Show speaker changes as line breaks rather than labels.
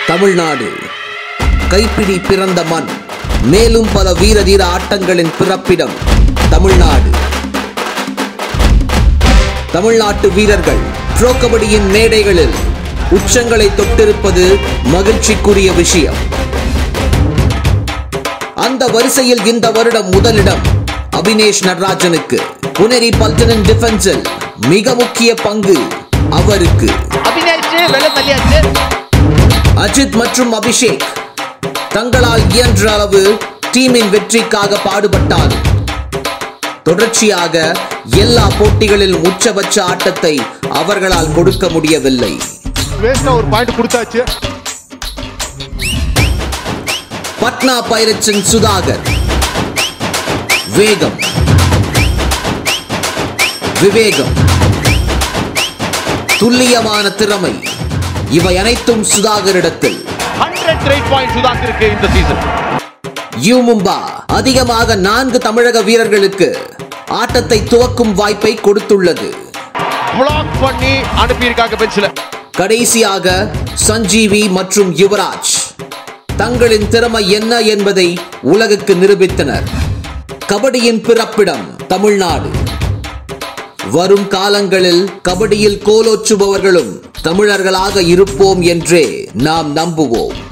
தமிழ்நாடு கைப்பிடி பிறந்த மண் மேலும் பல வீர தீர ஆட்டங்களின் பிறப்பிடம் தமிழ்நாடு தமிழ்நாட்டு வீரர்கள் ப்ரோ கபடியின் மேடைகளில் உச்சங்களை தொட்டிருப்பது மகிழ்ச்சிக்குரிய விஷயம் அந்த வரிசையில் இந்த வருடம் முதலிடம் அபினேஷ் நடராஜனுக்கு புனேரி பல்டனின் டிஃபென்ஸில் மிக முக்கிய பங்கு அவருக்கு
அபினேஷ் வெள்ள தள்ளியாச்சு
அஜித் மற்றும் அபிஷேக் தங்களால் இயன்ற அளவு டீமின் வெற்றிக்காக பாடுபட்டார் தொடர்ச்சியாக எல்லா போட்டிகளிலும் உச்சபட்ச ஆட்டத்தை அவர்களால் கொடுக்க முடியவில்லை
வேஸ்டா ஒரு பாயிண்ட் கொடுத்தாச்சு
பட்னா பைரட்ஸின் சுதாகர் வேகம் விவேகம் துல்லியமான திறமை இவை அனைத்தும் சுதாகரிடத்தில்
ஹண்ட்ரட் கிரேட் பாயிண்ட் சுதாகருக்கு இந்த சீசன்
யூ மும்பா அதிகமாக நான்கு தமிழக வீரர்களுக்கு ஆட்டத்தை துவக்கும் வாய்ப்பை கொடுத்துள்ளது
பிளாக் பண்ணி அனுப்பியிருக்காங்க பெஞ்சில்
கடைசியாக சஞ்சீவி மற்றும் யுவராஜ் தங்களின் திறமை என்ன என்பதை உலகுக்கு நிரூபித்தனர் கபடியின் பிறப்பிடம் தமிழ்நாடு வரும் காலங்களில் கபடியில் கோலோச்சுபவர்களும் தமிழர்களாக இருப்போம் என்றே நாம் நம்புவோம்